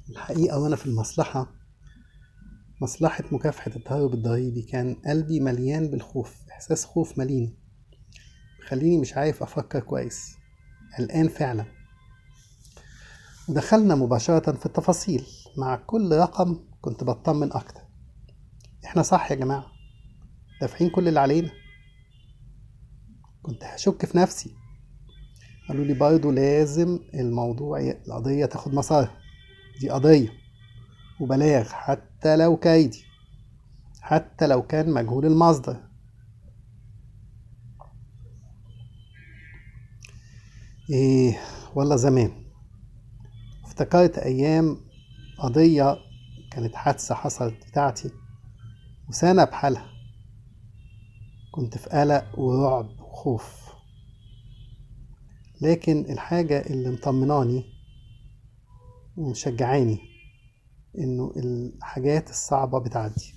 الحقيقة وأنا في المصلحة مصلحة مكافحة التهرب الضريبي كان قلبي مليان بالخوف إحساس خوف مليني خليني مش عارف أفكر كويس قلقان فعلا ودخلنا مباشرة في التفاصيل مع كل رقم كنت بطمن أكتر إحنا صح يا جماعة دافعين كل اللي علينا كنت هشك في نفسي قالوا لي برضه لازم الموضوع القضية تاخد مسارها دي قضية وبلاغ حتى لو كايدي حتى لو كان مجهول المصدر ايه والله زمان افتكرت ايام قضية كانت حادثة حصلت بتاعتي وسنة بحالها كنت في قلق ورعب وخوف لكن الحاجة اللي مطمناني ومشجعاني انه الحاجات الصعبة بتعدي